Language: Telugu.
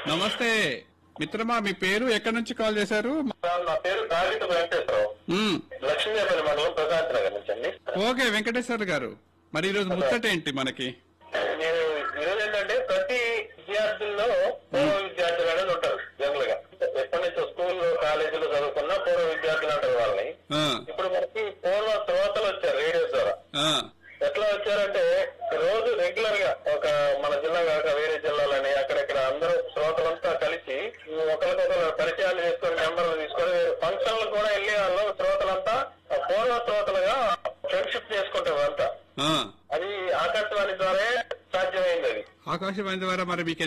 నమస్తే మిత్రమా మీ పేరు ఎక్కడి నుంచి కాల్ చేశారు నా పేరు కాగిత వెంకటేశ్వరరావు మ్మ్. లక్ష్మీదేవపల్లి మండలం ప్రశాంత్ నగర్ నుంచి అండి ఓకే వెంకటేశ్వర గారు మరి ఈరోజు ముచ్చట ఏంటి మనకి నేను ఈరోజు ఏంటంటే ప్రతి విద్యార్థుల్లో పూర్వ విద్యార్థులు అనేది ఉంటారు జనరల్ గా ఎప్పటి నుంచో స్కూల్లో కాలేజీలో చదువుకున్న పూర్వ విద్యార్థులు అంటారు వాళ్ళని ఆ, ఇప్పుడు మనకి పూర్వ శ్రోతలు వచ్చారు రేడియో ద్వారా ఆ, ఎట్లా వచ్చారంటే రోజు రెగ్యులర్ గా ఒక మన జిల్లా కాక వేరే జిల్లాలని అక్కడక్కడ అందరూ శ్రోతలంతా కలిసి ఒకరికొకరు పరిచయాలు చేసుకొని నెంబర్లు తీసుకొని ఫంక్షన్లు కూడా వెళ్ళి వాళ్ళు శ్రోతలంతా పూర్వ శ్రోతలుగా ఫ్రెండ్షిప్ చేసుకుంటారు అంతా ఆ. అది ఆకాశవాణి ద్వారా సాధ్యమైంది అది ఆకాశవాణి ద్వారా మరి మీకు